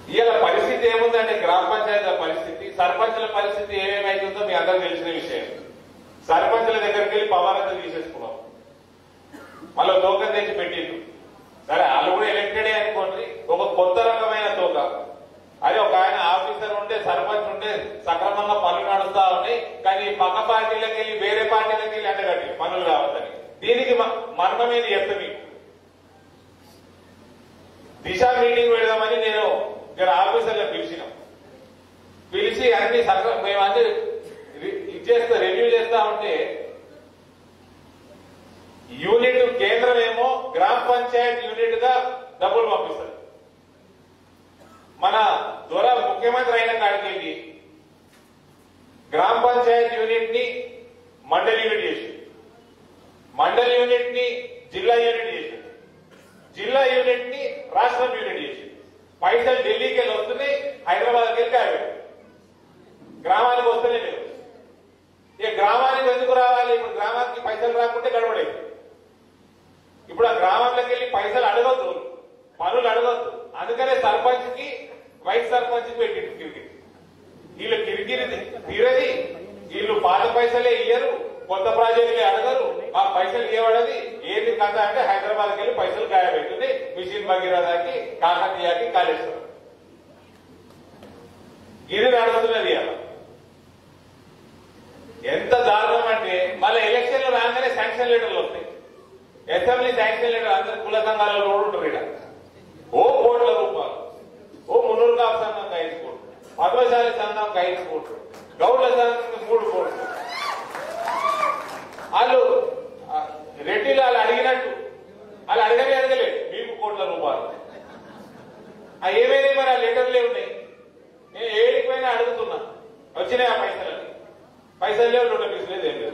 ఇవాళ పరిస్థితి ఏముందంటే గ్రామ పంచాయతీల పరిస్థితి సర్పంచుల పరిస్థితి ఏమేమైతుందో మీ అందరికి తెలిసిన విషయం సర్పంచుల దగ్గరికి వెళ్ళి పవర్ అంతా తీసేసుకున్నాం మళ్ళీ టోకెన్ తెచ్చి పెట్టిండు సరే వాళ్ళు కూడా ఎలక్టెడే అనుకోండి ఒక కొత్త రకమైన తోక అదే ఒక ఆయన ఆఫీసర్ ఉంటే సర్పంచ్ ఉంటే సక్రమంగా పనులు నడుస్తా ఉన్నాయి కానీ ఈ పక్క పార్టీలకు వెళ్ళి వేరే పార్టీలకు వెళ్ళి అంటగట్టి పనులు కావద్దని దీనికి మ- మర్మం ఏది చెప్తా మీకు దిశ మీటింగ్ పెడదామని నేను ఇక్కడ ఆఫీసర్లకు పిలిచినాం పిలిచి అన్ని సక్ర మేము అన్ని రి- ఇచ్చేస్తా రివ్యూ చేస్తా ఉంటే యూనిట్ కేంద్రం ఏమో గ్రామ పంచాయత్ యూనిట్ గా డబ్బులు పంపిస్తారు మన దొర ముఖ్యమంత్రి అయిన కాడికి వెళ్ళి గ్రామ పంచాయత్ యూనిట్ ని మండలి యూనిట్ చేసి మండలి యూనిట్ ని జిల్లా యూనిట్ చేసి జిల్లా యూనిట్ ని రాష్ట్రం యూనిట్ చేసి పైసలు ఢిల్లీకి వెళ్ళి వస్తున్నాయి హైదరాబాద్కి వెళ్ళి కాయబెట్టారు గ్రామానికి వస్తూనే లేవు ఇక గ్రామానికి ఎందుకు రావాలి ఇప్పుడు గ్రామానికి పైసలు రాకుంటే గడబడేది ఇప్పుడు ఆ గ్రామంలోకి వెళ్ళి పైసలు అడగొద్దు పనులు అడగొద్దు అందుకనే సర్పంచ్ కి వైస్ సర్పంచ్ కి పెట్టిండు కిరికిరి వీళ్ళు కిరికిరి తీరది వీళ్ళు పాత పైసలే ఇయ్యరు కొత్త ప్రాజెక్టులే అడగరు ఆ పైసలు ఇవ్వడది ఏది కథ అంటే హైదరాబాద్కి వెళ్ళి పైసలు గాయబెట్టింది మిషన్ భగీరథకి కాకతీయకి కాళేశ్వరం ఇది నడుస్తున్నది అలా ఎంత దారుణం అంటే మళ్ళీ ఎలక్షన్లు రాగానే శాంక్షన్ లెటర్లు వస్తాయి అసెంబ్లీ శాంక్షన్ లెటర్ అందరు కుల సంఘాలలో కూడా ఉంటారు ఇక్కడ ఓ కోట్ల రూపాయలు ఓ మున్నూరు కాపు సంఘం ఐదు కోట్లు పద్మశాలి సంఘం ఐదు కోట్లు గౌడ్ల సంఘం మూడు కోట్లు వాళ్ళు ఆ, రెడ్డిలు వాళ్ళు అడిగినట్టు వాళ్ళు అడగనే అడగలేదు మీకు కోట్ల రూపాయలు ఆ ఏమైనా మరి ఆ లెటర్లే ఉన్నాయి నేను ఏడికి పోయినా అడుగుతున్నా వచ్చినాయి ఆ పైసలని పైసలు లేవు నోటీస్ లేదు ఏం లేదు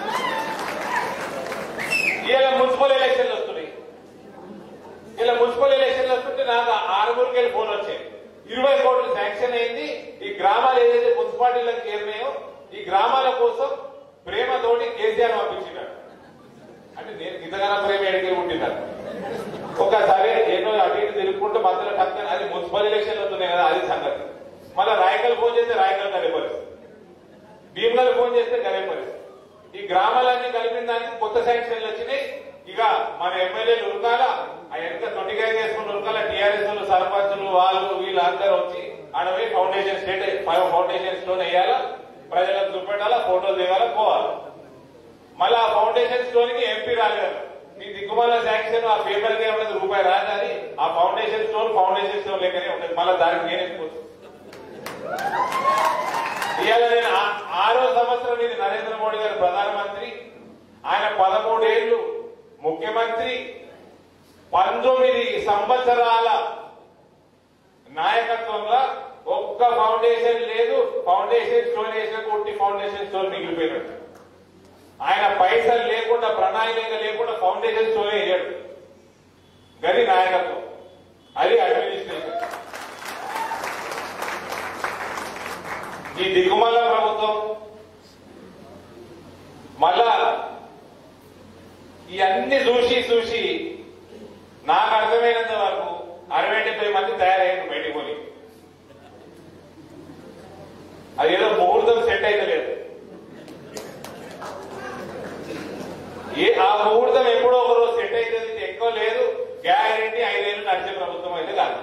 ఇలా మున్సిపల్ ఎలక్షన్లు వస్తున్నాయి ఇలా మున్సిపల్ ఎలక్షన్లు వస్తుంటే నాకు ఆరుగురికి వెళ్ళి ఫోన్ వచ్చాయి ఇరవై కోట్లు శాంక్షన్ అయింది ఈ గ్రామాలు ఏదైతే మున్సిపాలిటీలకు చేరినాయో ఈ గ్రామాల కోసం ప్రేమతోటి కేసీఆర్ పంపించినాడు అంటే నేను ఇంతగానో ప్రేమ ఎడికి ఉండినాను ఒకసారి ఎన్నో అటు ఇటు తిరుగుకుంటూ మధ్యలో టక్కన అది మున్సిపల్ ఎలక్షన్లు వస్తున్నాయి కదా అది సంగతి మళ్ళీ రాయకల్ ఫోన్ చేస్తే రాయకల్ గదే పరిస్థితి భీమలకు ఫోన్ చేస్తే గదే పరిస్థితి ఈ గ్రామాలన్నీ కలిపిన దానికి కొత్త శాంక్షన్లు వచ్చినాయి ఇక మన ఎమ్మెల్యేలు ఉరకాల ఆ ఎంత తొట్టిగా చేసుకుని ఉరకాల టీఆర్ఎస్ వాళ్ళు సర్పంచులు వాళ్ళు వీళ్ళందరూ వచ్చి ఆడపోయి ఫౌండేషన్ స్టేట్ ఫౌండేషన్ స్టోన్ వేయాలా ప్రజలకు చూపెట్టాలా ఫోటోలు దిగాలా పోవాలి మళ్ళీ ఆ ఫౌండేషన్ స్టోన్ కి ఎంపీ రాలేదు మీ దిక్కుమాల శాంక్షన్ ఆ పేపర్ కి ఉండదు రూపాయి రాదు అది ఆ ఫౌండేషన్ స్టోన్ ఫౌండేషన్ స్టోన్ లెక్కనే ఉంటుంది మళ్ళీ దానికి నేనే పోతుంది ఇవాళ నేను ఆ- ఆరో సంవత్సరం ఇది నరేంద్ర మోడీ గారు ప్రధానమంత్రి ఆయన పదమూడేళ్లు ముఖ్యమంత్రి పంతొమ్మిది సంవత్సరాల నాయకత్వంలో ఒక్క ఫౌండేషన్ లేదు ఫౌండేషన్ స్టోన్ వేసిన కొట్టి ఫౌండేషన్ స్టోన్ మిగిలిపోయినట్టు ఆయన పైసలు లేకుండా ప్రణాళిక లేకుండా ఫౌండేషన్ స్టోన్ వేయడు గది నాయకత్వం అది అడ్మినిస్ట్రేషన్ ఈ దిగుమల ప్రభుత్వం మళ్ళా ఇవన్నీ చూసి చూసి నాకు అర్థమైనంత వరకు అరవై డెబ్బై మంది తయారయ్యారు బయటికి కొని అదేదో ముహూర్తం సెట్ అయితే లేదు ఏ ఆ ముహూర్తం ఎప్పుడో ఒక రోజు సెట్ అవుతుంది ఇది ఎక్కువ లేదు గ్యారంటీ ఐదేళ్ళు నడిచే ప్రభుత్వం అయితే కాదు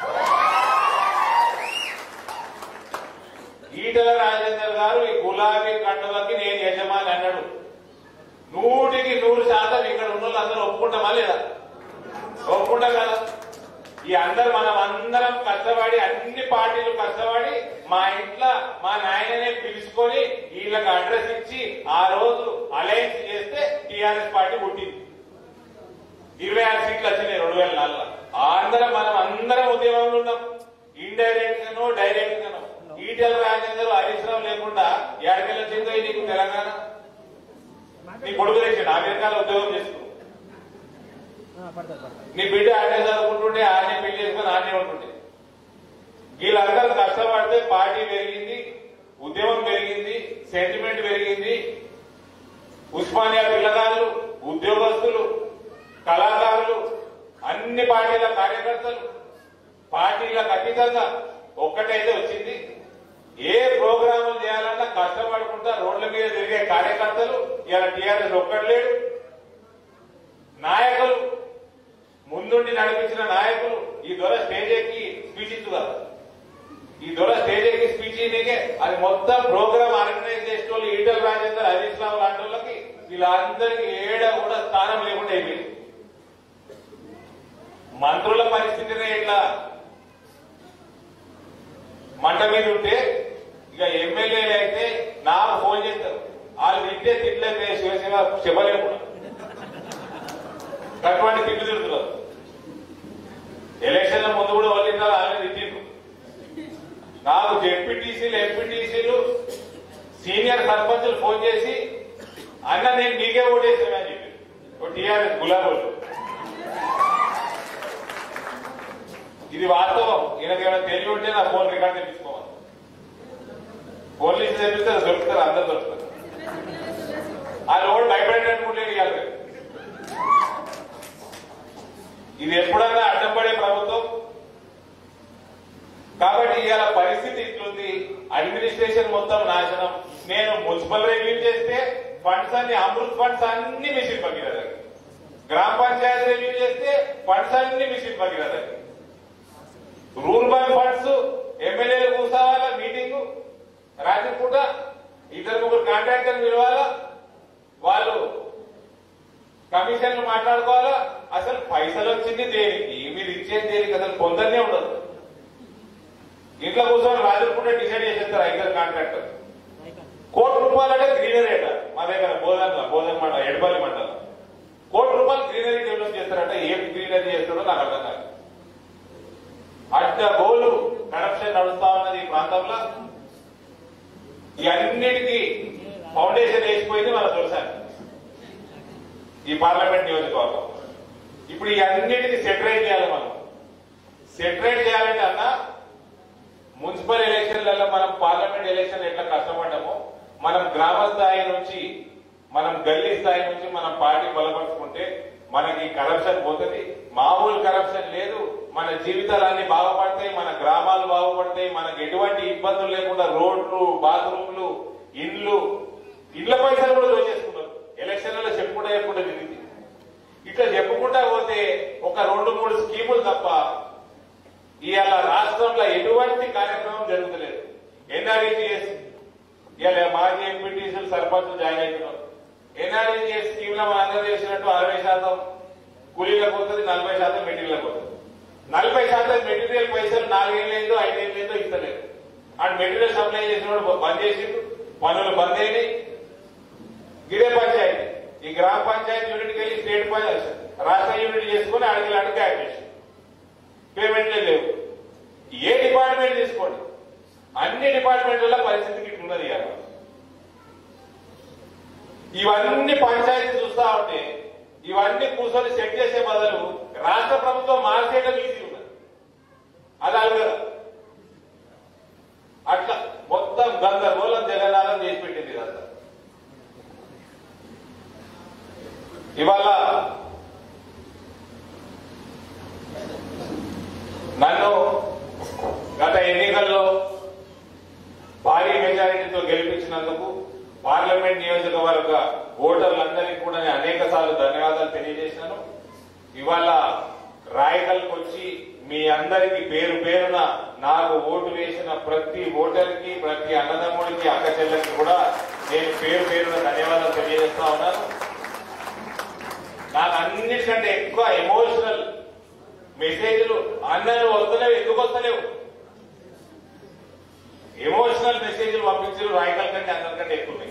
ఈటల రాజేందర్ గారు ఈ గులాబీ కండువకి నేను యజమాని అన్నాడు నూటికి నూరు శాతం ఇక్కడ ఉన్న వాళ్ళందరూ ఒప్పుకుంటామా లేదా ఒప్పుకుంటాం కదా ఈ అందరు మనం అందరం కష్టపడి అన్ని పార్టీలు కష్టపడి మా ఇంట్లో మా నాయననే పిలుచుకొని వీళ్ళకి అడ్రస్ ఇచ్చి ఆ రోజు అలయన్స్ చేస్తే టీఆర్ఎస్ పార్టీ పుట్టింది ఇరవై ఆరు సీట్లు వచ్చినాయి రెండు వేల నాలుగులో అందరం మనం అందరం ఉద్యమంలో ఉన్నాం ఇండైరెక్ట్ గానో డైరెక్ట్ గానో ఈటెల రాజేందర్ హరీష్ రావు లేకుండా ఎడకెళ్ళ వచ్చిందో నీకు తెలంగాణ నీ కొడుకు తెచ్చిండు అమెరికాలో ఉద్యోగం చేసుకున్నావు నీ బిడ్డ ఆడే చదువుకుంటుంటే ఆడనే పెళ్లి చేసుకుని ఆడనే ఉంటుండే వీళ్ళందరూ కష్టపడితే పార్టీ పెరిగింది ఉద్యమం పెరిగింది సెంటిమెంట్ పెరిగింది ఉస్మానియా పిల్లగాళ్ళు ఉద్యోగస్తులు కళాకారులు అన్ని పార్టీల కార్యకర్తలు పార్టీలకు అతీత ఖచ్చితంగా ఒక్కటైతే వచ్చింది ఏ ప్రోగ్రాములు చేయాలన్నా కష్టపడుకుంటా రోడ్ల మీద తిరిగే కార్యకర్తలు ఇలా టీఆర్ఎస్ ఒక్కడు లేడు నాయకులు ముందుండి నడిపించిన నాయకులు ఈ దొర స్టేజ్ ఎక్కి స్పీచ్ ఇచ్చు కదా ఈ దొర స్టేజ్ ఎక్కి స్పీచ్ ఇన్నికే అది మొత్తం ప్రోగ్రామ్ ఆర్గనైజ్ చేసిన వాళ్ళు ఈటల్ రాజేందర్ హరీష్ రావు లాంటి వాళ్ళకి వీళ్ళందరికీ ఏడ కూడా స్థానం లేకుండా అయిపోయింది మంత్రుల పరిస్థితినే ఇట్లా మంట మీద ఉంటే ఇక ఎమ్మెల్యేలు అయితే నాకు ఫోన్ చేస్తారు వాళ్ళు తిట్టే తిట్లయితే శివసేన చెప్పలేము కూడా అటువంటి తిట్లు తిడుతున్నారు ఎలక్షన్ల ముందు కూడా వాళ్ళు తిన్నారు వాళ్ళని తిట్టిండ్రు నాకు జెడ్పీటీసీలు ఎంపీటీసీలు సీనియర్ సర్పంచులు ఫోన్ చేసి అన్న నేను నీకే ఓటేసానని చెప్పి టీఆర్ఎస్ గులాబోలు ఇది వాస్తవం ఈయనకేమైనా తెలివి ఉంటే నా ఫోన్ రికార్డ్ తెప్పించుకోవాలి ఫోన్ లిస్ట్ తెప్పిస్తే దొరుకుతారు అందరు దొరుకుతారు ఆ లోడ్ భయపడేటట్టుకుంటే ఇవ్వాలి రేపు. ఇది ఎప్పుడన్నా అడ్డం పడే ప్రభుత్వం కాబట్టి ఇవాళ పరిస్థితి ఇట్లుంది అడ్మినిస్ట్రేషన్ మొత్తం నాశనం నేను మున్సిపల్ రెవెన్యూ చేస్తే ఫండ్స్ అన్ని అమృత్ ఫండ్స్ అన్ని మిషన్ భగీరథకి గ్రామ పంచాయతీ రెవెన్యూ చేస్తే ఫండ్స్ అన్ని మిషన్ భగీరథకి రూర్బన్ ఫండ్స్ ఎమ్మెల్యేలు కూర్చోవాలా మీటింగ్ రాత్రి పూట ఇద్దరు ముగ్గురు కాంట్రాక్టర్ పిలవాలా వాళ్ళు కమిషన్లు మాట్లాడుకోవాలా అసలు పైసలు వచ్చింది దేనికి మీరు ఇచ్చేది దేనికి అసలు పొందనే ఉండదు ఇంట్లో కూర్చొని రాత్రి పూట డిసైడ్ చేసేస్తారు ఇద్దరు కాంట్రాక్టర్ కోటి రూపాయలు అంటే గ్రీనరీ అట మా దగ్గర బోధన బోధన మండలం ఎడపల్లి మండలం కోటి రూపాయలు గ్రీనరీ డెవలప్ చేస్తారంటే ఏం గ్రీనరీ చేస్తాడో నాకు అర్థం కాదు అడ్డ గోలు కరప్షన్ నడుస్తా ఉన్నది ఈ ప్రాంతంలో ఈ అన్నిటికీ ఫౌండేషన్ వేసిపోయింది మన తొలిసారి ఈ పార్లమెంట్ నియోజకవర్గం ఇప్పుడు ఈ అన్నిటికీ సెటరేట్ చేయాలి మనం సెటరేట్ చేయాలంటే అన్న మున్సిపల్ ఎలక్షన్లలో మనం పార్లమెంట్ ఎలక్షన్ ఎట్లా కష్టపడ్డామో మనం గ్రామ స్థాయి నుంచి మనం గల్లీ స్థాయి నుంచి మనం పార్టీ బలపరుచుకుంటే మనకి కరప్షన్ పోతుంది మామూలు కరప్షన్ లేదు మన జీవితాలన్నీ బాగుపడతాయి మన గ్రామాలు బాగుపడతాయి మనకు ఎటువంటి ఇబ్బందులు లేకుండా రోడ్లు బాత్రూమ్లు ఇండ్లు ఇళ్ల పైసలు కూడా దోచేసుకున్నారు ఎలక్షన్లలో చెప్పుకుంటా చెప్పుకుంటా తిరిగింది ఇట్లా చెప్పుకుంటా పోతే ఒక రెండు మూడు స్కీములు తప్ప ఇవాళ రాష్ట్రంలో ఎటువంటి కార్యక్రమం జరుగుతలేదు ఎన్ఆర్ఈజిఎస్ ఇవాళ మాజీ ఎంపీటీసీలు సర్పంచ్ జాయిన్ అవుతున్నారు ఎన్ఆర్ఈజిఎస్ స్కీమ్ లో మనందరూ చేసినట్టు అరవై శాతం కూలీలకు పోతుంది నలభై శాతం మెటీరియల్ పోతుంది నలభై శాతం మెటీరియల్ పైసలు నాలుగేళ్ళేందో ఐదేళ్ళేందో ఇస్తలేదు ఆ మెటీరియల్ సప్లై చేసినప్పుడు బంద్ చేసిండు పనులు బంద్ అయినాయి ఇదే పంచాయతీ ఈ గ్రామ పంచాయతీ యూనిట్కి వెళ్ళి స్టేట్ పంచాయతీ రాష్ట్ర యూనిట్ చేసుకుని అడిగి అడిగి యాడ్ చేసి పేమెంట్లే లేవు ఏ డిపార్ట్మెంట్ తీసుకోండి అన్ని డిపార్ట్మెంట్ల పరిస్థితికి ఇట్లున్నది ఇవాళ ఇవన్నీ పంచాయతీ చూస్తా ఉంటే ఇవన్నీ కూర్చొని సెట్ చేసే బదులు రాష్ట్ర ప్రభుత్వం మార్చేయడం ఈజీ ఉన్నది అది అడగదు అట్లా మొత్తం గందరగోళం జగన్నాథం చేసి పెట్టింది ఇదంతా ఇవాళ నన్ను గత ఎన్నికల్లో భారీ మెజారిటీతో గెలిపించినందుకు పార్లమెంట్ నియోజకవర్గ ఓటర్లందరికీ కూడా నేను అనేక సార్లు ధన్యవాదాలు తెలియజేసినాను ఇవాళ రాయకల్కి వచ్చి మీ అందరికీ పేరు పేరున నాకు ఓటు వేసిన ప్రతి ఓటర్కి ప్రతి అన్నదమ్ముడికి అక్క చెల్లెకి కూడా నేను పేరు పేరున ధన్యవాదాలు తెలియజేస్తా ఉన్నాను నాకు అన్నిటికంటే ఎక్కువ ఎమోషనల్ మెసేజ్లు అందరూ వస్తలేవు ఎందుకు వస్తలేవు ఎమోషనల్ మెసేజ్లు పంపించారు రాయకల్ కంటే అందరికంటే ఎక్కువ ఉన్నాయి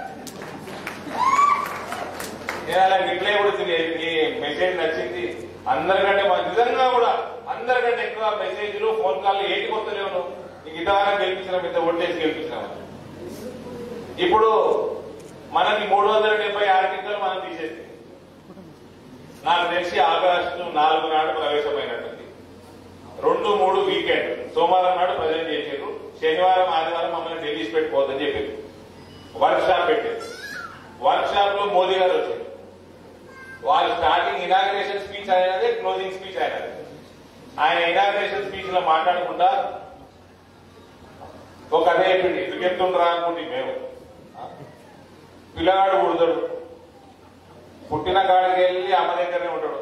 నేను అలా రిప్లై కూడా ఈ మెసేజ్ నచ్చింది అందరికంటే మా- నిజంగా కూడా అందరికంటే ఎక్కువ మెసేజ్లు ఫోన్ కాల్ ఏంటికి వస్తలేవు నువ్వు నీకు ఇంతవరకు గెలిపించిన ఇంత ఓటేసి గెలిపించినావు ఇప్పుడు మనకి మూడు వందల డెబ్బై ఆర్టికల్ మనం తీసేస్తే నాకు తెలిసి ఆగస్టు నాలుగు నాడు ప్రవేశమైనట్టుంది రెండు మూడు వీకెండ్ సోమవారం నాడు ప్రజెంట్ చేశారు శనివారం ఆదివారం మమ్మల్ని ఢిల్లీస్ పెట్టుకోవద్దని చెప్పారు వర్క్ షాప్ పెట్టారు వర్క్ షాప్ లో మోదీ గారు వచ్చారు వాళ్ళు స్టార్టింగ్ ఇనాగ్రేషన్ స్పీచ్ అయినది క్లోజింగ్ స్పీచ్ అయినది ఆయన ఇనాగ్రేషన్ స్పీచ్ లో మాట్లాడకుండా ఒక కథ చెప్పింది ఎందుకు చెప్తుండ్రా అనుకుంటే మేము పిల్లగాడు పుడతాడు పుట్టిన కాడికి వెళ్ళి అమ్మ దగ్గరనే ఉంటాడు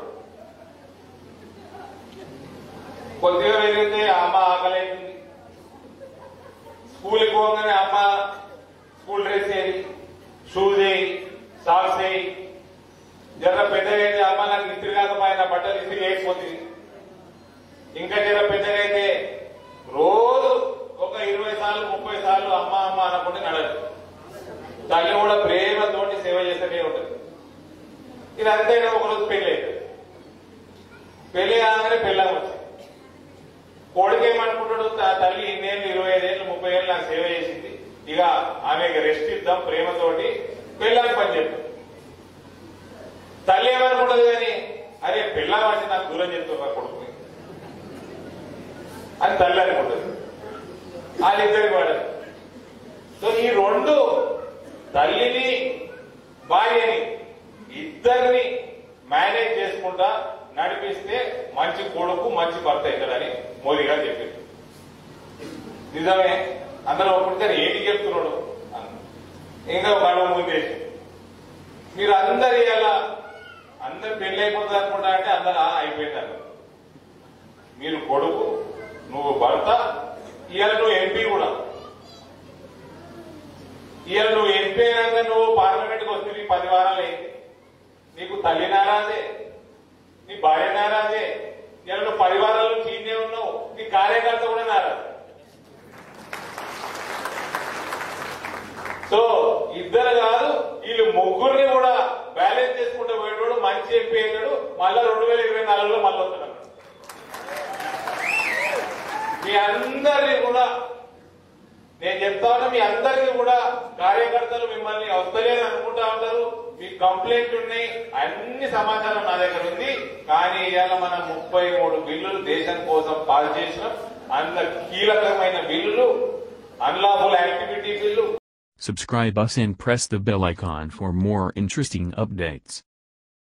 కొద్దిగా వెళ్ళితే అమ్మ ఆకలి అవుతుంది స్కూల్కి పోగానే అమ్మ స్కూల్ డ్రెస్ వేయి షూస్ వేయి సాక్స్ వేయి జర పెద్దగా అయితే అమ్మ నాకు ఇస్త్రీ కాకపోయినా బట్టలు ఇస్త్రీ వేయకపోతుంది ఇంకా జర పెద్దగా అయితే రోజు ఒక ఇరవై సార్లు ముప్పై సార్లు అమ్మ అమ్మ అనకుండా నడదు తల్లి కూడా ప్రేమతోటి సేవ చేస్తూనే ఉంటుంది ఇది అంతైనా ఒకరోజు పెళ్లి అవుతుంది పెళ్లి కాగానే పెళ్ళం వచ్చింది కొడుకేమనుకుంటాడు త- తల్లి ఇన్నేళ్ళు ఇరవై ఐదేళ్ళు ముప్పై ఏళ్ళు నాకు సేవ చేసింది ఇక ఆమెకి రెస్ట్ ఇద్దాం ప్రేమతోటి పెళ్ళానికి పని చెప్తాం తల్లి ఏమనుకుంటది కానీ అరే పెళ్ళాం అంటే నాకు దూరం చెప్తున్నా కొడుకుని అని తల్లి అనుకుంటుంది వాళ్ళిద్దరికి వాడదు సో ఈ రెండు తల్లిని భార్యని ఇద్దరిని మేనేజ్ చేసుకుంటా నడిపిస్తే మంచి కొడుకు మంచి భర్త అవుతాడని మోదీ గారు చెప్పింది నిజమే అందరూ ఒప్పుకుంటే ఏంటి చెప్తున్నాడు అన్న. ఇంకా గడువు ముందేసి మీరు అందరి ఎలా అందరు పెళ్లి అయిపోతుంది అనుకుంటా అంటే అందరు "ఆ, అయిపోయింది మీరు కొడుకు నువ్వు భర్త ఇవాళ నువ్వు ఎంపీ కూడా ఇవాళ నువ్వు ఎంపీ అయినాక నువ్వు పార్లమెంట్కి వస్తే నీ పది వారాలు అయింది నీకు తల్లి నారాజే నీ భార్య నారాజే ఇవాళ నువ్వు పది వారాలు చీనే ఉన్నావు నీ కార్యకర్త కూడా నారాజు సో ఇద్దరు కాదు వీళ్ళు ముగ్గురిని కూడా బ్యాలెన్స్ చేసుకుంటూ పోయేటోడు మంచి ఎంపీ అయ్యాడు మళ్ళా రెండు వేల ఇరవై నాలుగులో మళ్ళీ వస్తున్నాడు మీ అందరినీ కూడా నేను చెప్తా ఉన్నా మీ అందరికీ కూడా కార్యకర్తలు మిమ్మల్ని వస్తలేని అనుకుంటా ఉంటారు మీ కంప్లైంట్ ఉన్నాయి అన్ని సమాచారం నా దగ్గర ఉంది కానీ ఇవాళ మనం ముప్పై మూడు బిల్లులు దేశం కోసం పాస్ చేసినాం అంత కీలకమైన బిల్లులు unlawful activity bill Subscribe us and press the bell icon for more interesting updates.